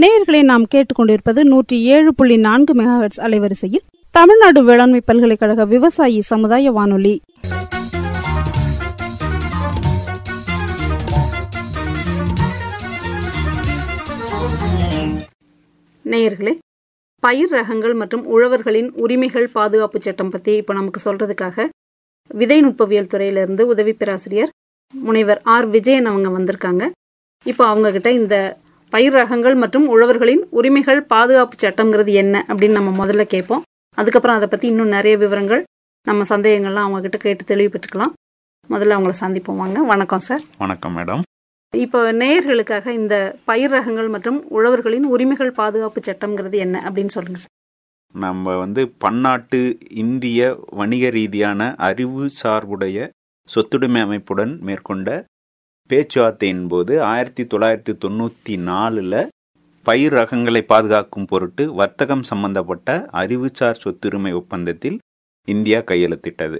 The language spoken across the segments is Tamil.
நேயர்களை நாம் கேட்டுக்கொண்டிருப்பது நூற்றி ஏழு புள்ளி நான்கு மெகாஹெட்ஸ் அலைவரிசையில் தமிழ்நாடு வேளாண்மை பல்கலைக்கழக விவசாயி சமுதாய வானொலி நேயர்களே பயிர் ரகங்கள் மற்றும் உழவர்களின் உரிமைகள் பாதுகாப்பு சட்டம் பற்றி இப்போ நமக்கு சொல்றதுக்காக விதை நுட்பவியல் துறையிலிருந்து உதவி பேராசிரியர் முனைவர் ஆர் விஜயன் அவங்க வந்திருக்காங்க இப்போ அவங்க கிட்ட இந்த பயிர் ரகங்கள் மற்றும் உழவர்களின் உரிமைகள் பாதுகாப்பு சட்டம்ங்கிறது என்ன அப்படின்னு நம்ம முதல்ல கேட்போம் அதுக்கப்புறம் அதை பற்றி இன்னும் நிறைய விவரங்கள் நம்ம சந்தேகங்கள்லாம் அவங்க கிட்ட கேட்டு தெளிவு பெற்றுக்கலாம் முதல்ல அவங்கள சந்திப்போம் வாங்க வணக்கம் சார் வணக்கம் மேடம் இப்போ நேயர்களுக்காக இந்த பயிர் ரகங்கள் மற்றும் உழவர்களின் உரிமைகள் பாதுகாப்பு சட்டம்ங்கிறது என்ன அப்படின்னு சொல்லுங்க சார் நம்ம வந்து பன்னாட்டு இந்திய வணிக ரீதியான அறிவு சார்புடைய சொத்துடைமை அமைப்புடன் மேற்கொண்ட பேச்சுவார்த்தையின் போது ஆயிரத்தி தொள்ளாயிரத்தி தொண்ணூற்றி நாலில் பயிர் ரகங்களை பாதுகாக்கும் பொருட்டு வர்த்தகம் சம்பந்தப்பட்ட அறிவுசார் சொத்துரிமை ஒப்பந்தத்தில் இந்தியா கையெழுத்திட்டது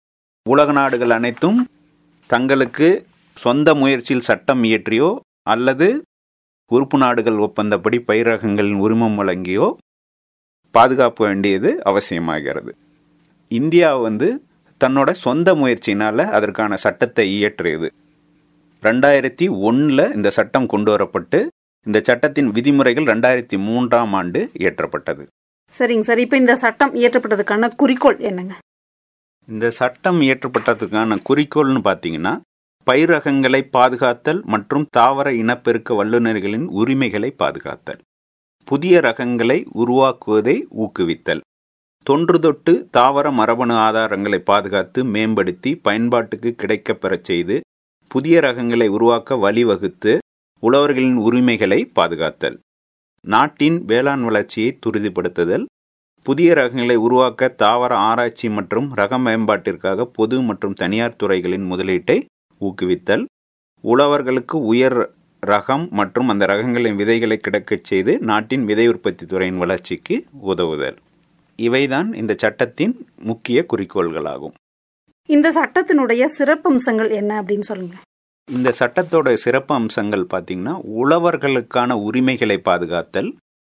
உலக நாடுகள் அனைத்தும் தங்களுக்கு சொந்த முயற்சியில் சட்டம் இயற்றியோ அல்லது உறுப்பு நாடுகள் ஒப்பந்தப்படி பயிர் ரகங்களின் உரிமம் வழங்கியோ பாதுகாப்பு வேண்டியது அவசியமாகிறது இந்தியா வந்து தன்னோட சொந்த முயற்சியினால் அதற்கான சட்டத்தை இயற்றியது ரெண்டாயிரத்தி ஒன்றில் இந்த சட்டம் கொண்டு வரப்பட்டு இந்த சட்டத்தின் விதிமுறைகள் ரெண்டாயிரத்தி மூன்றாம் ஆண்டு இயற்றப்பட்டது சரிங்க சார் இப்போ இந்த சட்டம் இயற்றப்பட்டதுக்கான குறிக்கோள் என்னங்க இந்த சட்டம் இயற்றப்பட்டதுக்கான குறிக்கோள்னு பார்த்தீங்கன்னா பயிர் ரகங்களை பாதுகாத்தல் மற்றும் தாவர இனப்பெருக்க வல்லுநர்களின் உரிமைகளை பாதுகாத்தல் புதிய ரகங்களை உருவாக்குவதை ஊக்குவித்தல் தொன்று தொட்டு தாவர மரபணு ஆதாரங்களை பாதுகாத்து மேம்படுத்தி பயன்பாட்டுக்கு கிடைக்கப்பெறச் செய்து புதிய ரகங்களை உருவாக்க வழிவகுத்து உழவர்களின் உரிமைகளை பாதுகாத்தல் நாட்டின் வேளாண் வளர்ச்சியை துரிதப்படுத்துதல் புதிய ரகங்களை உருவாக்க தாவர ஆராய்ச்சி மற்றும் ரக மேம்பாட்டிற்காக பொது மற்றும் தனியார் துறைகளின் முதலீட்டை ஊக்குவித்தல் உழவர்களுக்கு உயர் ரகம் மற்றும் அந்த ரகங்களின் விதைகளை கிடைக்கச் செய்து நாட்டின் விதை உற்பத்தி துறையின் வளர்ச்சிக்கு உதவுதல் இவைதான் இந்த சட்டத்தின் முக்கிய குறிக்கோள்களாகும் இந்த சட்டத்தினுடைய சிறப்பம்சங்கள் என்ன அப்படின்னு சொல்லுங்க இந்த சட்டத்தோட சிறப்பு அம்சங்கள் பார்த்தீங்கன்னா உழவர்களுக்கான உரிமைகளை பாதுகாத்தல்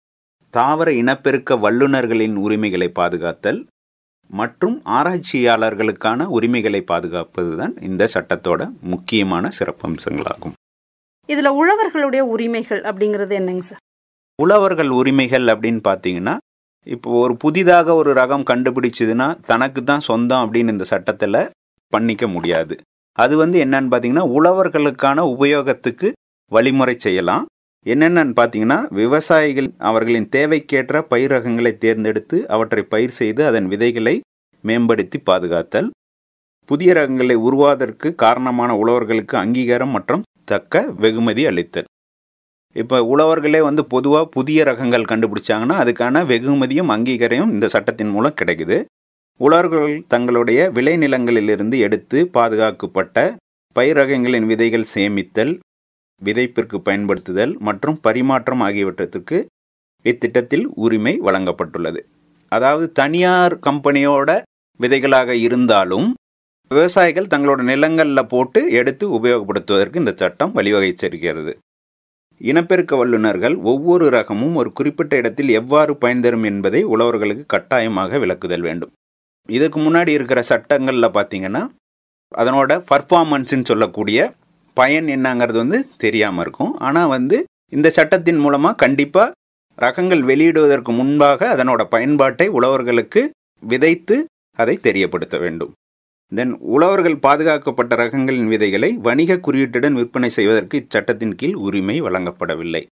தாவர இனப்பெருக்க வல்லுநர்களின் உரிமைகளை பாதுகாத்தல் மற்றும் ஆராய்ச்சியாளர்களுக்கான உரிமைகளை பாதுகாப்பதுதான் இந்த சட்டத்தோட முக்கியமான சிறப்பம்சங்களாகும் இதுல உழவர்களுடைய உரிமைகள் அப்படிங்கிறது என்னங்க சார் உழவர்கள் உரிமைகள் அப்படின்னு பார்த்தீங்கன்னா இப்போ ஒரு புதிதாக ஒரு ரகம் கண்டுபிடிச்சதுன்னா தனக்கு தான் சொந்தம் அப்படின்னு இந்த சட்டத்தில் பண்ணிக்க முடியாது அது வந்து என்னன்னு பார்த்தீங்கன்னா உழவர்களுக்கான உபயோகத்துக்கு வழிமுறை செய்யலாம் என்னென்னு பார்த்தீங்கன்னா விவசாயிகள் அவர்களின் தேவைக்கேற்ற பயிர் ரகங்களை தேர்ந்தெடுத்து அவற்றை பயிர் செய்து அதன் விதைகளை மேம்படுத்தி பாதுகாத்தல் புதிய ரகங்களை உருவாவதற்கு காரணமான உழவர்களுக்கு அங்கீகாரம் மற்றும் தக்க வெகுமதி அளித்தல் இப்போ உழவர்களே வந்து பொதுவாக புதிய ரகங்கள் கண்டுபிடிச்சாங்கன்னா அதுக்கான வெகுமதியும் அங்கீகாரம் இந்த சட்டத்தின் மூலம் கிடைக்குது உழவர்கள் தங்களுடைய விளைநிலங்களிலிருந்து எடுத்து பாதுகாக்கப்பட்ட பயிர் ரகங்களின் விதைகள் சேமித்தல் விதைப்பிற்கு பயன்படுத்துதல் மற்றும் பரிமாற்றம் ஆகியவற்றத்துக்கு இத்திட்டத்தில் உரிமை வழங்கப்பட்டுள்ளது அதாவது தனியார் கம்பெனியோட விதைகளாக இருந்தாலும் விவசாயிகள் தங்களோட நிலங்களில் போட்டு எடுத்து உபயோகப்படுத்துவதற்கு இந்த சட்டம் வழிவகை செய்கிறது இனப்பெருக்க வல்லுநர்கள் ஒவ்வொரு ரகமும் ஒரு குறிப்பிட்ட இடத்தில் எவ்வாறு பயன் தரும் என்பதை உழவர்களுக்கு கட்டாயமாக விளக்குதல் வேண்டும் இதுக்கு முன்னாடி இருக்கிற சட்டங்களில் பார்த்தீங்கன்னா அதனோட பர்ஃபார்மன்ஸ்ன்னு சொல்லக்கூடிய பயன் என்னங்கிறது வந்து தெரியாமல் இருக்கும் ஆனால் வந்து இந்த சட்டத்தின் மூலமாக கண்டிப்பாக ரகங்கள் வெளியிடுவதற்கு முன்பாக அதனோட பயன்பாட்டை உழவர்களுக்கு விதைத்து அதை தெரியப்படுத்த வேண்டும் தென் உழவர்கள் பாதுகாக்கப்பட்ட ரகங்களின் விதைகளை வணிக குறியீட்டுடன் விற்பனை செய்வதற்கு இச்சட்டத்தின் கீழ் உரிமை வழங்கப்படவில்லை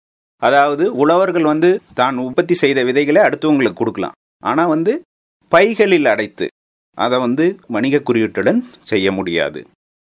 அதாவது உழவர்கள் வந்து தான் உற்பத்தி செய்த விதைகளை அடுத்தவங்களுக்கு கொடுக்கலாம் ஆனால் வந்து பைகளில் அடைத்து அதை வந்து வணிக குறியீட்டுடன் செய்ய முடியாது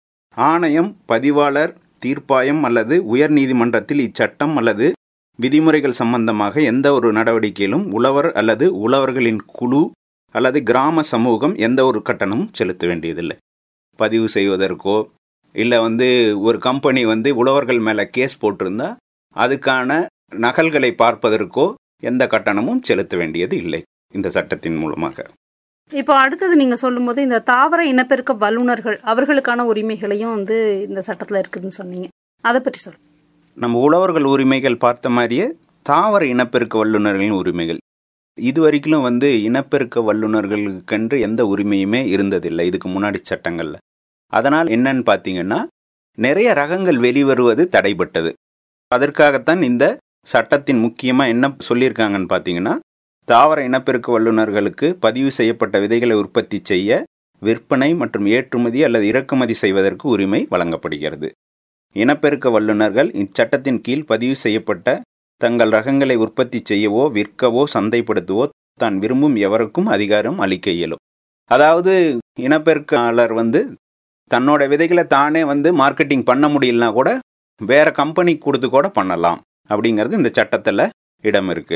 ஆணையம் பதிவாளர் தீர்ப்பாயம் அல்லது உயர் நீதிமன்றத்தில் இச்சட்டம் அல்லது விதிமுறைகள் சம்பந்தமாக எந்த ஒரு நடவடிக்கையிலும் உழவர் அல்லது உழவர்களின் குழு அல்லது கிராம சமூகம் எந்த ஒரு கட்டணமும் செலுத்த வேண்டியதில்லை பதிவு செய்வதற்கோ இல்லை வந்து ஒரு கம்பெனி வந்து உழவர்கள் மேலே கேஸ் போட்டிருந்தா அதுக்கான நகல்களை பார்ப்பதற்கோ எந்த கட்டணமும் செலுத்த வேண்டியது இல்லை இந்த சட்டத்தின் மூலமாக இப்போ அடுத்தது நீங்க சொல்லும்போது இந்த தாவர இனப்பெருக்க வல்லுநர்கள் அவர்களுக்கான உரிமைகளையும் வந்து இந்த சட்டத்துல இருக்குதுன்னு சொன்னீங்க அதை பற்றி சொல்லுங்க நம்ம உழவர்கள் உரிமைகள் பார்த்த மாதிரியே தாவர இனப்பெருக்க வல்லுநர்களின் உரிமைகள் இதுவரைக்கும் வந்து இனப்பெருக்க வல்லுநர்களுக்கென்று எந்த உரிமையுமே இருந்ததில்லை இதுக்கு முன்னாடி சட்டங்களில் அதனால் என்னன்னு பார்த்தீங்கன்னா நிறைய ரகங்கள் வெளிவருவது தடைப்பட்டது அதற்காகத்தான் இந்த சட்டத்தின் முக்கியமாக என்ன சொல்லியிருக்காங்கன்னு பார்த்தீங்கன்னா தாவர இனப்பெருக்க வல்லுநர்களுக்கு பதிவு செய்யப்பட்ட விதைகளை உற்பத்தி செய்ய விற்பனை மற்றும் ஏற்றுமதி அல்லது இறக்குமதி செய்வதற்கு உரிமை வழங்கப்படுகிறது இனப்பெருக்க வல்லுநர்கள் இச்சட்டத்தின் கீழ் பதிவு செய்யப்பட்ட தங்கள் ரகங்களை உற்பத்தி செய்யவோ விற்கவோ சந்தைப்படுத்தவோ தான் விரும்பும் எவருக்கும் அதிகாரம் அளிக்க இயலும் அதாவது இனப்பெருக்காளர் வந்து தன்னோட விதைகளை தானே வந்து மார்க்கெட்டிங் பண்ண முடியலனா கூட வேற கம்பெனி கொடுத்து கூட பண்ணலாம் அப்படிங்கிறது இந்த சட்டத்தில் இடம் இருக்கு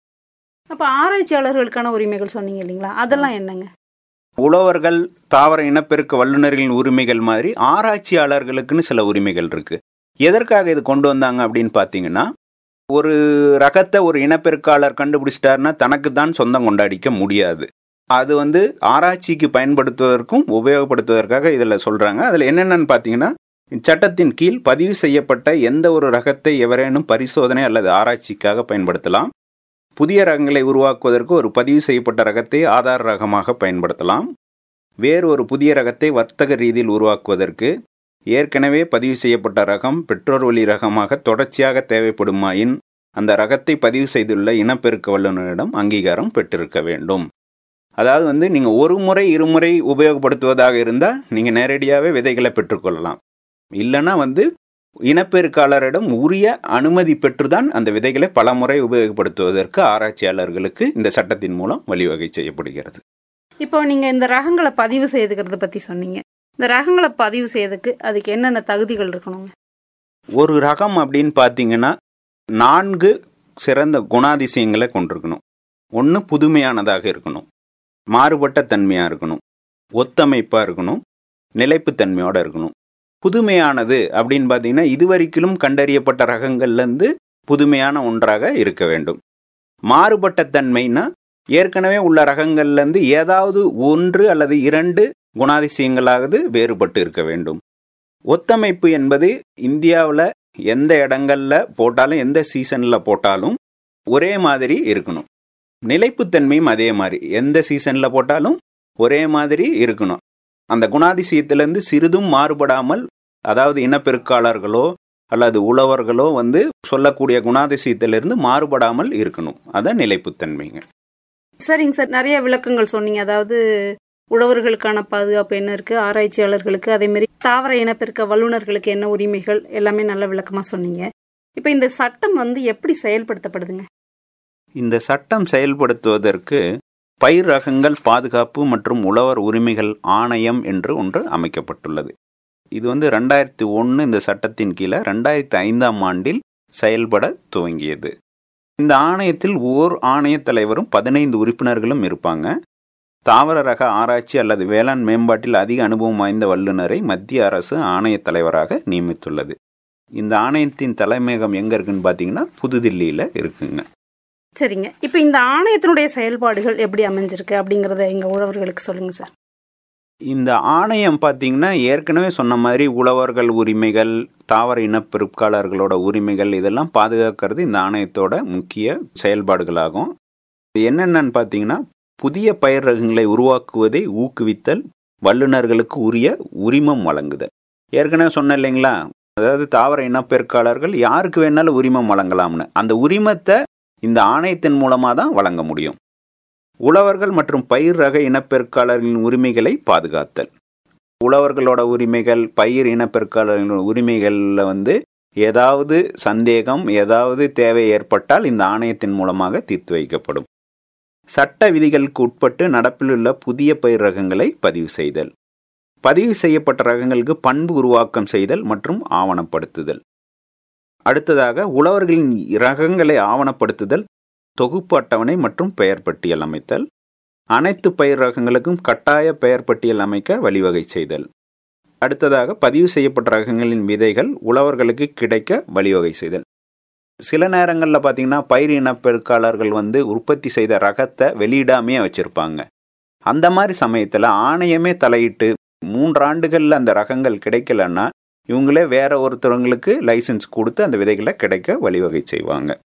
அப்ப ஆராய்ச்சியாளர்களுக்கான உரிமைகள் சொன்னீங்க இல்லைங்களா அதெல்லாம் என்னங்க உழவர்கள் தாவர இனப்பெருக்க வல்லுநர்களின் உரிமைகள் மாதிரி ஆராய்ச்சியாளர்களுக்குன்னு சில உரிமைகள் இருக்கு எதற்காக இது கொண்டு வந்தாங்க அப்படின்னு பார்த்தீங்கன்னா ஒரு ரகத்தை ஒரு இனப்பெருக்காளர் கண்டுபிடிச்சிட்டாருன்னா தனக்கு தான் சொந்தம் கொண்டாடிக்க முடியாது அது வந்து ஆராய்ச்சிக்கு பயன்படுத்துவதற்கும் உபயோகப்படுத்துவதற்காக இதில் சொல்கிறாங்க அதில் என்னென்னு பார்த்தீங்கன்னா இச்சட்டத்தின் கீழ் பதிவு செய்யப்பட்ட எந்த ஒரு ரகத்தை எவரேனும் பரிசோதனை அல்லது ஆராய்ச்சிக்காக பயன்படுத்தலாம் புதிய ரகங்களை உருவாக்குவதற்கு ஒரு பதிவு செய்யப்பட்ட ரகத்தை ஆதார ரகமாக பயன்படுத்தலாம் வேறு ஒரு புதிய ரகத்தை வர்த்தக ரீதியில் உருவாக்குவதற்கு ஏற்கனவே பதிவு செய்யப்பட்ட ரகம் பெட்ரோல் வழி ரகமாக தொடர்ச்சியாக தேவைப்படுமாயின் அந்த ரகத்தை பதிவு செய்துள்ள இனப்பெருக்க வல்லுநரிடம் அங்கீகாரம் பெற்றிருக்க வேண்டும் அதாவது வந்து நீங்கள் ஒரு முறை இருமுறை உபயோகப்படுத்துவதாக இருந்தால் நீங்கள் நேரடியாகவே விதைகளை பெற்றுக்கொள்ளலாம் இல்லைன்னா வந்து இனப்பெருக்காளரிடம் உரிய அனுமதி பெற்றுதான் அந்த விதைகளை பல முறை உபயோகப்படுத்துவதற்கு ஆராய்ச்சியாளர்களுக்கு இந்த சட்டத்தின் மூலம் வழிவகை செய்யப்படுகிறது இப்போ நீங்க இந்த ரகங்களை பதிவு செய்துக்கிறத பத்தி சொன்னீங்க இந்த ரகங்களை பதிவு செய்யறதுக்கு அதுக்கு என்னென்ன தகுதிகள் இருக்கணுங்க ஒரு ரகம் அப்படின்னு பார்த்தீங்கன்னா நான்கு சிறந்த குணாதிசயங்களை கொண்டிருக்கணும் ஒன்று புதுமையானதாக இருக்கணும் மாறுபட்ட தன்மையாக இருக்கணும் ஒத்தமைப்பாக இருக்கணும் நிலைப்புத்தன்மையோடு இருக்கணும் புதுமையானது அப்படின்னு பார்த்தீங்கன்னா இதுவரைக்கிலும் கண்டறியப்பட்ட ரகங்கள்லேருந்து புதுமையான ஒன்றாக இருக்க வேண்டும் மாறுபட்ட தன்மைனா ஏற்கனவே உள்ள ரகங்கள்லேருந்து ஏதாவது ஒன்று அல்லது இரண்டு குணாதிசயங்களாவது வேறுபட்டு இருக்க வேண்டும் ஒத்தமைப்பு என்பது இந்தியாவில் எந்த இடங்களில் போட்டாலும் எந்த சீசனில் போட்டாலும் ஒரே மாதிரி இருக்கணும் நிலைப்புத்தன்மையும் அதே மாதிரி எந்த சீசனில் போட்டாலும் ஒரே மாதிரி இருக்கணும் அந்த குணாதிசயத்திலேருந்து சிறிதும் மாறுபடாமல் அதாவது இனப்பெருக்காளர்களோ அல்லது உழவர்களோ வந்து சொல்லக்கூடிய குணாதிசயத்திலிருந்து மாறுபடாமல் இருக்கணும் அதான் நிலைப்புத்தன்மைங்க சரிங்க சார் நிறைய விளக்கங்கள் சொன்னீங்க அதாவது உழவர்களுக்கான பாதுகாப்பு என்ன இருக்கு ஆராய்ச்சியாளர்களுக்கு அதே மாதிரி தாவர இனப்பெருக்க வல்லுநர்களுக்கு என்ன உரிமைகள் எல்லாமே நல்ல விளக்கமா சொன்னீங்க இப்போ இந்த சட்டம் வந்து எப்படி செயல்படுத்தப்படுதுங்க இந்த சட்டம் செயல்படுத்துவதற்கு பயிர் ரகங்கள் பாதுகாப்பு மற்றும் உழவர் உரிமைகள் ஆணையம் என்று ஒன்று அமைக்கப்பட்டுள்ளது இது வந்து ரெண்டாயிரத்தி ஒன்று இந்த சட்டத்தின் கீழே ரெண்டாயிரத்தி ஐந்தாம் ஆண்டில் செயல்பட துவங்கியது இந்த ஆணையத்தில் ஓர் ஆணையத் தலைவரும் பதினைந்து உறுப்பினர்களும் இருப்பாங்க தாவர ரக ஆராய்ச்சி அல்லது வேளாண் மேம்பாட்டில் அதிக அனுபவம் வாய்ந்த வல்லுநரை மத்திய அரசு ஆணையத் தலைவராக நியமித்துள்ளது இந்த ஆணையத்தின் தலைமையகம் எங்கே இருக்குன்னு பார்த்தீங்கன்னா புதுதில்லியில் இருக்குங்க சரிங்க இப்போ இந்த ஆணையத்தினுடைய செயல்பாடுகள் எப்படி அமைஞ்சிருக்கு அப்படிங்கிறத எங்க உழவர்களுக்கு சொல்லுங்க சார் இந்த ஆணையம் பார்த்தீங்கன்னா ஏற்கனவே சொன்ன மாதிரி உழவர்கள் உரிமைகள் தாவர இனப்பெருக்காளர்களோட உரிமைகள் இதெல்லாம் பாதுகாக்கிறது இந்த ஆணையத்தோட முக்கிய செயல்பாடுகளாகும் இது என்னென்னு பார்த்தீங்கன்னா புதிய பயிர் ரகங்களை உருவாக்குவதை ஊக்குவித்தல் வல்லுநர்களுக்கு உரிய உரிமம் வழங்குதல் ஏற்கனவே சொன்ன இல்லைங்களா அதாவது தாவர இனப்பெருக்காளர்கள் யாருக்கு வேணாலும் உரிமம் வழங்கலாம்னு அந்த உரிமத்தை இந்த ஆணையத்தின் மூலமாக தான் வழங்க முடியும் உழவர்கள் மற்றும் பயிர் ரக இனப்பெருக்காளர்களின் உரிமைகளை பாதுகாத்தல் உழவர்களோட உரிமைகள் பயிர் இனப்பெருக்காளர்களின் உரிமைகளில் வந்து ஏதாவது சந்தேகம் ஏதாவது தேவை ஏற்பட்டால் இந்த ஆணையத்தின் மூலமாக தீர்த்து வைக்கப்படும் சட்ட விதிகளுக்கு உட்பட்டு நடப்பில் உள்ள புதிய பயிர் ரகங்களை பதிவு செய்தல் பதிவு செய்யப்பட்ட ரகங்களுக்கு பண்பு உருவாக்கம் செய்தல் மற்றும் ஆவணப்படுத்துதல் அடுத்ததாக உழவர்களின் ரகங்களை ஆவணப்படுத்துதல் தொகுப்பு அட்டவணை மற்றும் பெயர் பட்டியல் அமைத்தல் அனைத்து பயிர் ரகங்களுக்கும் கட்டாய பெயர் பட்டியல் அமைக்க வழிவகை செய்தல் அடுத்ததாக பதிவு செய்யப்பட்ட ரகங்களின் விதைகள் உழவர்களுக்கு கிடைக்க வழிவகை செய்தல் சில நேரங்களில் பார்த்தீங்கன்னா பயிர் இனப்பெருக்காளர்கள் வந்து உற்பத்தி செய்த ரகத்தை வெளியிடாமையே வச்சுருப்பாங்க அந்த மாதிரி சமயத்தில் ஆணையமே தலையிட்டு மூன்றாண்டுகளில் அந்த ரகங்கள் கிடைக்கலன்னா இவங்களே வேற ஒருத்தவங்களுக்கு லைசன்ஸ் கொடுத்து அந்த விதைகளை கிடைக்க வழிவகை செய்வாங்க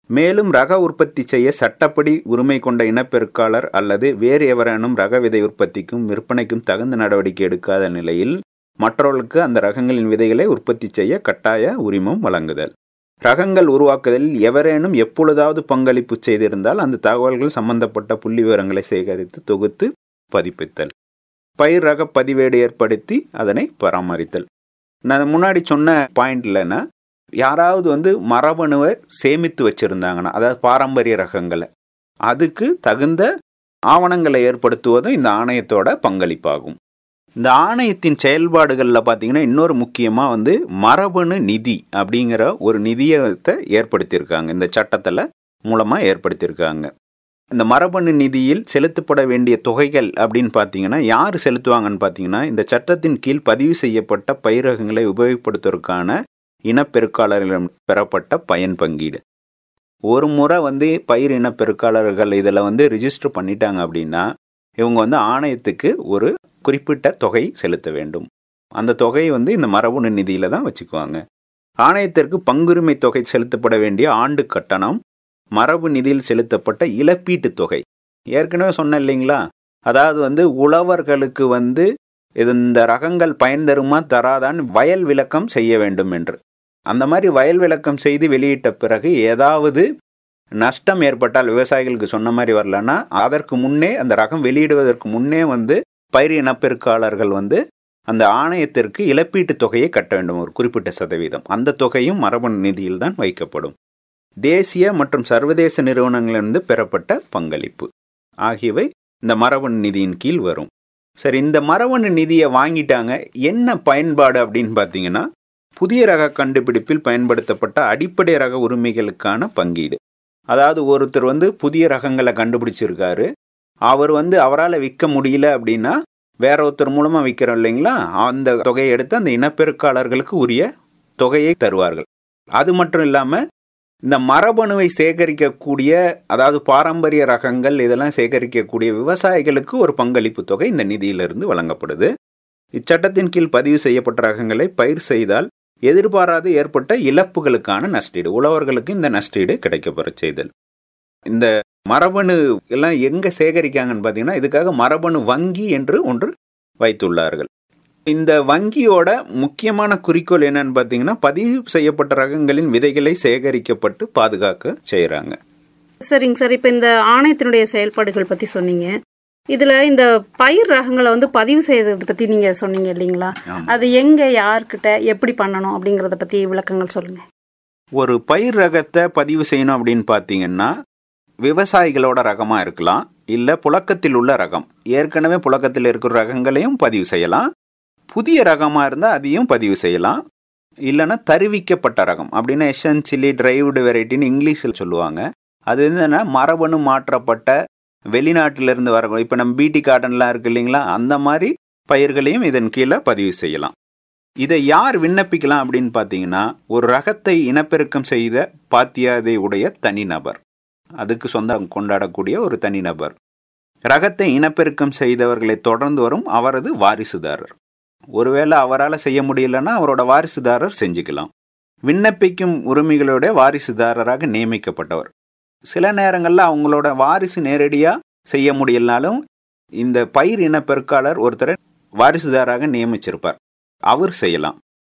மேலும் ரக உற்பத்தி செய்ய சட்டப்படி உரிமை கொண்ட இனப்பெருக்காளர் அல்லது வேறு எவரேனும் ரக விதை உற்பத்திக்கும் விற்பனைக்கும் தகுந்த நடவடிக்கை எடுக்காத நிலையில் மற்றவர்களுக்கு அந்த ரகங்களின் விதைகளை உற்பத்தி செய்ய கட்டாய உரிமம் வழங்குதல் ரகங்கள் உருவாக்குதலில் எவரேனும் எப்பொழுதாவது பங்களிப்பு செய்திருந்தால் அந்த தகவல்கள் சம்பந்தப்பட்ட புள்ளி விவரங்களை சேகரித்து தொகுத்து பதிப்பித்தல் பயிர் ரக பதிவேடு ஏற்படுத்தி அதனை பராமரித்தல் நான் முன்னாடி சொன்ன பாயிண்ட்லன்னா யாராவது வந்து மரபணுவை சேமித்து வச்சுருந்தாங்கன்னா அதாவது பாரம்பரிய ரகங்களை அதுக்கு தகுந்த ஆவணங்களை ஏற்படுத்துவதும் இந்த ஆணையத்தோட பங்களிப்பாகும் இந்த ஆணையத்தின் செயல்பாடுகளில் பார்த்தீங்கன்னா இன்னொரு முக்கியமாக வந்து மரபணு நிதி அப்படிங்கிற ஒரு நிதியத்தை ஏற்படுத்தியிருக்காங்க இந்த சட்டத்தில் மூலமாக ஏற்படுத்தியிருக்காங்க இந்த மரபணு நிதியில் செலுத்தப்பட வேண்டிய தொகைகள் அப்படின்னு பார்த்தீங்கன்னா யார் செலுத்துவாங்கன்னு பார்த்தீங்கன்னா இந்த சட்டத்தின் கீழ் பதிவு செய்யப்பட்ட பயிரகங்களை உபயோகப்படுத்துவதற்கான இனப்பெருக்காளர்களிடம் பெறப்பட்ட பயன் பங்கீடு ஒரு முறை வந்து பயிர் இனப்பெருக்காளர்கள் இதில் வந்து ரிஜிஸ்டர் பண்ணிட்டாங்க அப்படின்னா இவங்க வந்து ஆணையத்துக்கு ஒரு குறிப்பிட்ட தொகை செலுத்த வேண்டும் அந்த தொகை வந்து இந்த மரபணு நிதியில் தான் வச்சுக்குவாங்க ஆணையத்திற்கு பங்குரிமை தொகை செலுத்தப்பட வேண்டிய ஆண்டு கட்டணம் மரபு நிதியில் செலுத்தப்பட்ட இழப்பீட்டு தொகை ஏற்கனவே சொன்னேன் இல்லைங்களா அதாவது வந்து உழவர்களுக்கு வந்து இது இந்த ரகங்கள் பயன் தருமா தராதான் வயல் விளக்கம் செய்ய வேண்டும் என்று அந்த மாதிரி வயல் விளக்கம் செய்து வெளியிட்ட பிறகு ஏதாவது நஷ்டம் ஏற்பட்டால் விவசாயிகளுக்கு சொன்ன மாதிரி வரலன்னா அதற்கு முன்னே அந்த ரகம் வெளியிடுவதற்கு முன்னே வந்து பயிர் இனப்பெருக்காளர்கள் வந்து அந்த ஆணையத்திற்கு இழப்பீட்டு தொகையை கட்ட வேண்டும் ஒரு குறிப்பிட்ட சதவீதம் அந்த தொகையும் மரபணு நிதியில் தான் வைக்கப்படும் தேசிய மற்றும் சர்வதேச நிறுவனங்களிலிருந்து பெறப்பட்ட பங்களிப்பு ஆகியவை இந்த மரபணு நிதியின் கீழ் வரும் சரி இந்த மரபணு நிதியை வாங்கிட்டாங்க என்ன பயன்பாடு அப்படின்னு பார்த்தீங்கன்னா புதிய ரக கண்டுபிடிப்பில் பயன்படுத்தப்பட்ட அடிப்படை ரக உரிமைகளுக்கான பங்கீடு அதாவது ஒருத்தர் வந்து புதிய ரகங்களை கண்டுபிடிச்சிருக்காரு அவர் வந்து அவரால் விற்க முடியல அப்படின்னா வேற ஒருத்தர் மூலமாக விற்கிறோம் இல்லைங்களா அந்த தொகையை எடுத்து அந்த இனப்பெருக்காளர்களுக்கு உரிய தொகையை தருவார்கள் அது மட்டும் இல்லாமல் இந்த மரபணுவை சேகரிக்கக்கூடிய அதாவது பாரம்பரிய ரகங்கள் இதெல்லாம் சேகரிக்கக்கூடிய விவசாயிகளுக்கு ஒரு பங்களிப்பு தொகை இந்த நிதியிலிருந்து வழங்கப்படுது இச்சட்டத்தின் கீழ் பதிவு செய்யப்பட்ட ரகங்களை பயிர் செய்தால் எதிர்பாராது ஏற்பட்ட இழப்புகளுக்கான நஷ்டீடு உழவர்களுக்கு இந்த நஷ்டீடு கிடைக்கப்பெற செய்தல் இந்த மரபணு எல்லாம் எங்க சேகரிக்காங்கன்னு பார்த்தீங்கன்னா இதுக்காக மரபணு வங்கி என்று ஒன்று வைத்துள்ளார்கள் இந்த வங்கியோட முக்கியமான குறிக்கோள் என்னன்னு பார்த்தீங்கன்னா பதிவு செய்யப்பட்ட ரகங்களின் விதைகளை சேகரிக்கப்பட்டு பாதுகாக்க செய்கிறாங்க சரிங்க சார் இப்போ இந்த ஆணையத்தினுடைய செயல்பாடுகள் பற்றி சொன்னீங்க இதில் இந்த பயிர் ரகங்களை வந்து பதிவு செய்யறதை பற்றி நீங்கள் சொன்னீங்க இல்லைங்களா அது எங்கே யார்கிட்ட எப்படி பண்ணணும் அப்படிங்கிறத பற்றி விளக்கங்கள் சொல்லுங்கள் ஒரு பயிர் ரகத்தை பதிவு செய்யணும் அப்படின்னு பார்த்தீங்கன்னா விவசாயிகளோட ரகமாக இருக்கலாம் இல்லை புழக்கத்தில் உள்ள ரகம் ஏற்கனவே புழக்கத்தில் இருக்கிற ரகங்களையும் பதிவு செய்யலாம் புதிய ரகமாக இருந்தால் அதையும் பதிவு செய்யலாம் இல்லைன்னா தருவிக்கப்பட்ட ரகம் அப்படின்னா எசென்சிலி டிரைவ்டு வெரைட்டின்னு இங்கிலீஷில் சொல்லுவாங்க அது என்னன்னா மரபணு மாற்றப்பட்ட வெளிநாட்டிலிருந்து வர இப்போ நம்ம பிடி காட்டன்லாம் இருக்கு இல்லைங்களா அந்த மாதிரி பயிர்களையும் இதன் கீழே பதிவு செய்யலாம் இதை யார் விண்ணப்பிக்கலாம் அப்படின்னு பார்த்தீங்கன்னா ஒரு ரகத்தை இனப்பெருக்கம் செய்த பாத்தியாதை உடைய தனிநபர் அதுக்கு சொந்தம் கொண்டாடக்கூடிய ஒரு தனிநபர் ரகத்தை இனப்பெருக்கம் செய்தவர்களை தொடர்ந்து வரும் அவரது வாரிசுதாரர் ஒருவேளை அவரால் செய்ய முடியலன்னா அவரோட வாரிசுதாரர் செஞ்சுக்கலாம் விண்ணப்பிக்கும் உரிமைகளுடைய வாரிசுதாரராக நியமிக்கப்பட்டவர் சில நேரங்களில் அவங்களோட வாரிசு நேரடியாக செய்ய முடியலனாலும் இந்த பயிர் இனப்பெருக்காளர் ஒருத்தரை வாரிசுதாராக நியமிச்சிருப்பார் அவர் செய்யலாம்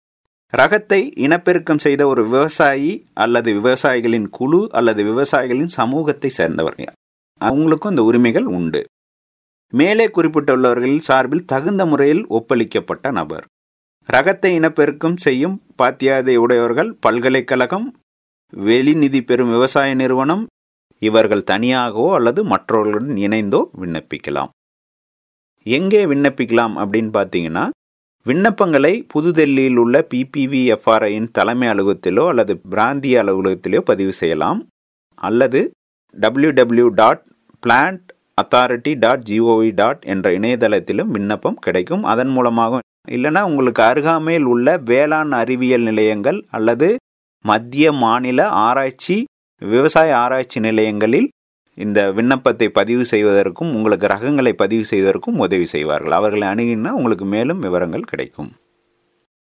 ரகத்தை இனப்பெருக்கம் செய்த ஒரு விவசாயி அல்லது விவசாயிகளின் குழு அல்லது விவசாயிகளின் சமூகத்தை சேர்ந்தவர் அவங்களுக்கும் இந்த உரிமைகள் உண்டு மேலே குறிப்பிட்டுள்ளவர்கள் சார்பில் தகுந்த முறையில் ஒப்பளிக்கப்பட்ட நபர் ரகத்தை இனப்பெருக்கம் செய்யும் பாத்தியாதை உடையவர்கள் பல்கலைக்கழகம் வெளிநிதி பெறும் விவசாய நிறுவனம் இவர்கள் தனியாகவோ அல்லது மற்றவர்களுடன் இணைந்தோ விண்ணப்பிக்கலாம் எங்கே விண்ணப்பிக்கலாம் அப்படின்னு பார்த்தீங்கன்னா விண்ணப்பங்களை புதுடெல்லியில் உள்ள பிபிவிஎஃப்ஆர்ஐயின் தலைமை அலுவலகத்திலோ அல்லது பிராந்திய அலுவலகத்திலோ பதிவு செய்யலாம் அல்லது W W dot plant authority dot G O V dot என்ற இணையதளத்திலும் விண்ணப்பம் கிடைக்கும் அதன் மூலமாக இல்லைனா உங்களுக்கு அருகாமையில் உள்ள வேளாண் அறிவியல் நிலையங்கள் அல்லது மத்திய மாநில ஆராய்ச்சி விவசாய ஆராய்ச்சி நிலையங்களில் இந்த விண்ணப்பத்தை பதிவு செய்வதற்கும் உங்களுக்கு ரகங்களை பதிவு செய்வதற்கும் உதவி செய்வார்கள் அவர்களை அணுகினா உங்களுக்கு மேலும் விவரங்கள் கிடைக்கும்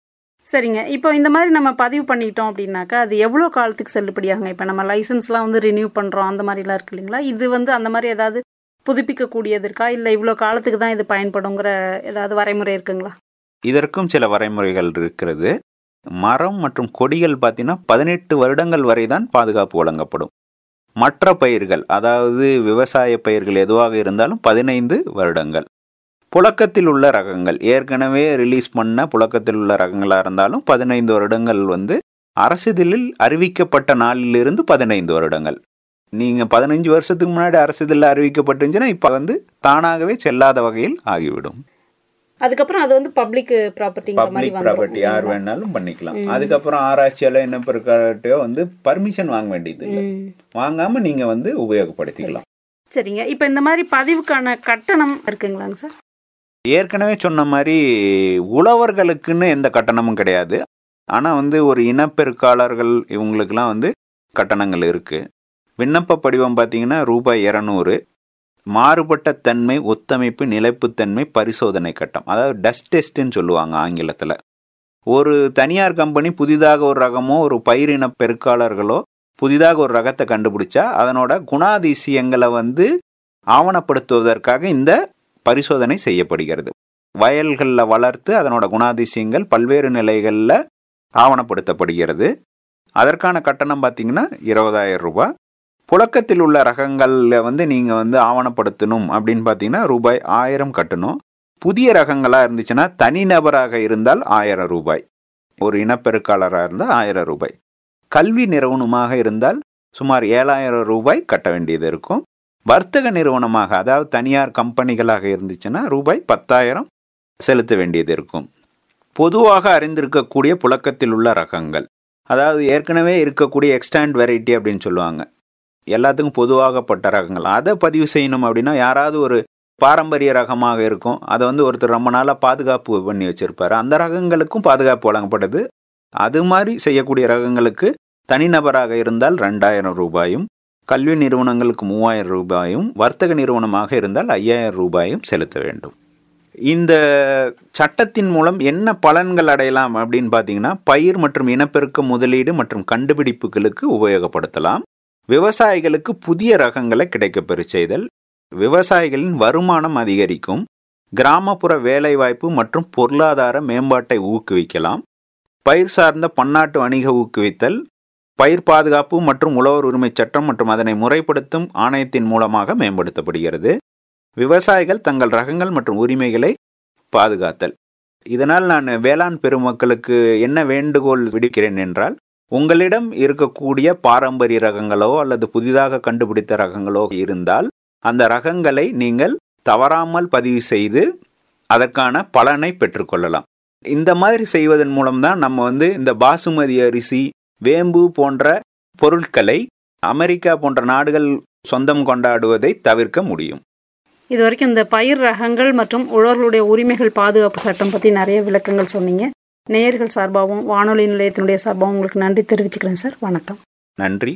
சரிங்க இப்போ இந்த மாதிரி நம்ம பதிவு பண்ணிட்டோம் அப்படின்னாக்கா அது எவ்வளோ காலத்துக்கு செல்லுபடியாகுங்க இப்போ நம்ம லைசன்ஸ்லாம் வந்து ரினியூ பண்ணுறோம் அந்த மாதிரிலாம் இருக்கு இல்லைங்களா இது வந்து அந்த மாதிரி ஏதாவது புதுப்பிக்கக்கூடியது இருக்கா இல்லை இவ்வளோ காலத்துக்கு தான் இது பயன்படுங்கிற ஏதாவது வரைமுறை இருக்குங்களா இதற்கும் சில வரைமுறைகள் இருக்கிறது மரம் மற்றும் கொடிகள் பார்த்தீங்கன்னா பதினெட்டு வருடங்கள் வரை தான் பாதுகாப்பு வழங்கப்படும் மற்ற பயிர்கள் அதாவது விவசாய பயிர்கள் எதுவாக இருந்தாலும் பதினைந்து வருடங்கள் புழக்கத்தில் உள்ள ரகங்கள் ஏற்கனவே ரிலீஸ் பண்ண புழக்கத்தில் உள்ள ரகங்களாக இருந்தாலும் பதினைந்து வருடங்கள் வந்து அரசிதழில் அறிவிக்கப்பட்ட நாளிலிருந்து பதினைந்து வருடங்கள் நீங்கள் பதினஞ்சு வருஷத்துக்கு முன்னாடி அரசிதழில் அறிவிக்கப்பட்டுச்சுன்னா இப்போ வந்து தானாகவே செல்லாத வகையில் ஆகிவிடும் அதுக்கப்புறம் அது வந்து பப்ளிக் ப்ராப்பர்ட்டிங்கிற மாதிரி பப்ளிக் ப்ராப்பர்ட்டி யார் வேணாலும் பண்ணிக்கலாம் அதுக்கப்புறம் ஆராய்ச்சியால என்ன பிறக்காட்டையோ வந்து பர்மிஷன் வாங்க வேண்டியது இல்லை ம். வாங்காம நீங்க வந்து உபயோகப்படுத்திக்கலாம் சரிங்க இப்போ இந்த மாதிரி பதிவுக்கான கட்டணம் இருக்குங்களாங்க சார் ஏற்கனவே சொன்ன மாதிரி உழவர்களுக்குன்னு எந்த கட்டணமும் கிடையாது ஆனா வந்து ஒரு இனப்பெருக்காளர்கள் இவங்களுக்கெல்லாம் வந்து கட்டணங்கள் இருக்கு விண்ணப்ப படிவம் பார்த்தீங்கன்னா ரூபாய் இரநூறு மாறுபட்ட தன்மை ஒத்தமைப்பு நிலைப்புத்தன்மை பரிசோதனை கட்டம் அதாவது டஸ்ட் டெஸ்ட்னு சொல்லுவாங்க ஆங்கிலத்தில் ஒரு தனியார் கம்பெனி புதிதாக ஒரு ரகமோ ஒரு பயிரின பெருக்காளர்களோ புதிதாக ஒரு ரகத்தை கண்டுபிடிச்சா அதனோட குணாதிசயங்களை வந்து ஆவணப்படுத்துவதற்காக இந்த பரிசோதனை செய்யப்படுகிறது வயல்களில் வளர்த்து அதனோட குணாதிசயங்கள் பல்வேறு நிலைகளில் ஆவணப்படுத்தப்படுகிறது அதற்கான கட்டணம் பார்த்தீங்கன்னா இருபதாயிரம் ரூபாய் புழக்கத்தில் உள்ள ரகங்களில் வந்து நீங்கள் வந்து ஆவணப்படுத்தணும் அப்படின்னு பார்த்தீங்கன்னா ரூபாய் ஆயிரம் கட்டணும் புதிய ரகங்களாக இருந்துச்சுன்னா தனிநபராக இருந்தால் ஆயிரம் ரூபாய் ஒரு இனப்பெருக்காளராக இருந்தால் ஆயிரம் ரூபாய் கல்வி நிறுவனமாக இருந்தால் சுமார் ஏழாயிரம் ரூபாய் கட்ட வேண்டியது இருக்கும் வர்த்தக நிறுவனமாக அதாவது தனியார் கம்பெனிகளாக இருந்துச்சுன்னா ரூபாய் பத்தாயிரம் செலுத்த வேண்டியது இருக்கும் பொதுவாக அறிந்திருக்கக்கூடிய புழக்கத்தில் உள்ள ரகங்கள் அதாவது ஏற்கனவே இருக்கக்கூடிய எக்ஸ்டாண்ட் வெரைட்டி அப்படின்னு சொல்லுவாங்க எல்லாத்துக்கும் பொதுவாகப்பட்ட ரகங்கள் அதை பதிவு செய்யணும் அப்படின்னா யாராவது ஒரு பாரம்பரிய ரகமாக இருக்கும் அதை வந்து ஒருத்தர் ரொம்ப நாளாக பாதுகாப்பு பண்ணி வச்சிருப்பாரு அந்த ரகங்களுக்கும் பாதுகாப்பு வழங்கப்படுது அது மாதிரி செய்யக்கூடிய ரகங்களுக்கு தனிநபராக இருந்தால் ரெண்டாயிரம் ரூபாயும் கல்வி நிறுவனங்களுக்கு மூவாயிரம் ரூபாயும் வர்த்தக நிறுவனமாக இருந்தால் ஐயாயிரம் ரூபாயும் செலுத்த வேண்டும் இந்த சட்டத்தின் மூலம் என்ன பலன்கள் அடையலாம் அப்படின்னு பார்த்தீங்கன்னா பயிர் மற்றும் இனப்பெருக்க முதலீடு மற்றும் கண்டுபிடிப்புகளுக்கு உபயோகப்படுத்தலாம் விவசாயிகளுக்கு புதிய ரகங்களை கிடைக்கப்பெறு செய்தல் விவசாயிகளின் வருமானம் அதிகரிக்கும் கிராமப்புற வேலைவாய்ப்பு மற்றும் பொருளாதார மேம்பாட்டை ஊக்குவிக்கலாம் பயிர் சார்ந்த பன்னாட்டு வணிக ஊக்குவித்தல் பயிர் பாதுகாப்பு மற்றும் உழவர் உரிமை சட்டம் மற்றும் அதனை முறைப்படுத்தும் ஆணையத்தின் மூலமாக மேம்படுத்தப்படுகிறது விவசாயிகள் தங்கள் ரகங்கள் மற்றும் உரிமைகளை பாதுகாத்தல் இதனால் நான் வேளாண் பெருமக்களுக்கு என்ன வேண்டுகோள் விடுக்கிறேன் என்றால் உங்களிடம் இருக்கக்கூடிய பாரம்பரிய ரகங்களோ அல்லது புதிதாக கண்டுபிடித்த ரகங்களோ இருந்தால் அந்த ரகங்களை நீங்கள் தவறாமல் பதிவு செய்து அதற்கான பலனை பெற்றுக்கொள்ளலாம் இந்த மாதிரி செய்வதன் மூலம்தான் நம்ம வந்து இந்த பாசுமதி அரிசி வேம்பு போன்ற பொருட்களை அமெரிக்கா போன்ற நாடுகள் சொந்தம் கொண்டாடுவதை தவிர்க்க முடியும் இது வரைக்கும் இந்த பயிர் ரகங்கள் மற்றும் உழவர்களுடைய உரிமைகள் பாதுகாப்பு சட்டம் பற்றி நிறைய விளக்கங்கள் சொன்னீங்க நேயர்கள் சார்பாகவும் வானொலி நிலையத்தினுடைய சார்பாகவும் உங்களுக்கு நன்றி தெரிவிச்சுக்கிறேன் சார் வணக்கம் நன்றி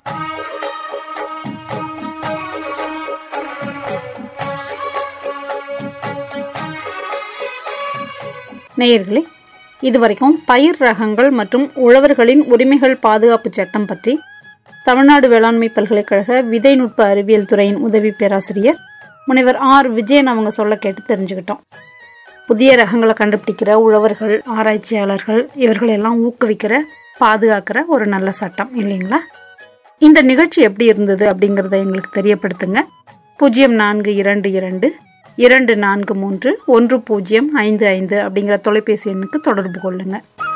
நேயர்களே இதுவரைக்கும் பயிர் ரகங்கள் மற்றும் உழவர்களின் உரிமைகள் பாதுகாப்பு சட்டம் பற்றி தமிழ்நாடு வேளாண்மை பல்கலைக்கழக விதைநுட்ப அறிவியல் துறையின் உதவி பேராசிரியர் முனைவர் ஆர் விஜயன் அவங்க சொல்ல கேட்டு தெரிஞ்சுக்கிட்டோம் புதிய ரகங்களை கண்டுபிடிக்கிற உழவர்கள் ஆராய்ச்சியாளர்கள் இவர்கள் எல்லாம் ஊக்குவிக்கிற பாதுகாக்கிற ஒரு நல்ல சட்டம் இல்லைங்களா இந்த நிகழ்ச்சி எப்படி இருந்தது அப்படிங்கிறத எங்களுக்கு தெரியப்படுத்துங்க பூஜ்ஜியம் நான்கு இரண்டு இரண்டு இரண்டு நான்கு மூன்று ஒன்று பூஜ்ஜியம் ஐந்து ஐந்து அப்படிங்கிற தொலைபேசி எண்ணுக்கு தொடர்பு கொள்ளுங்கள்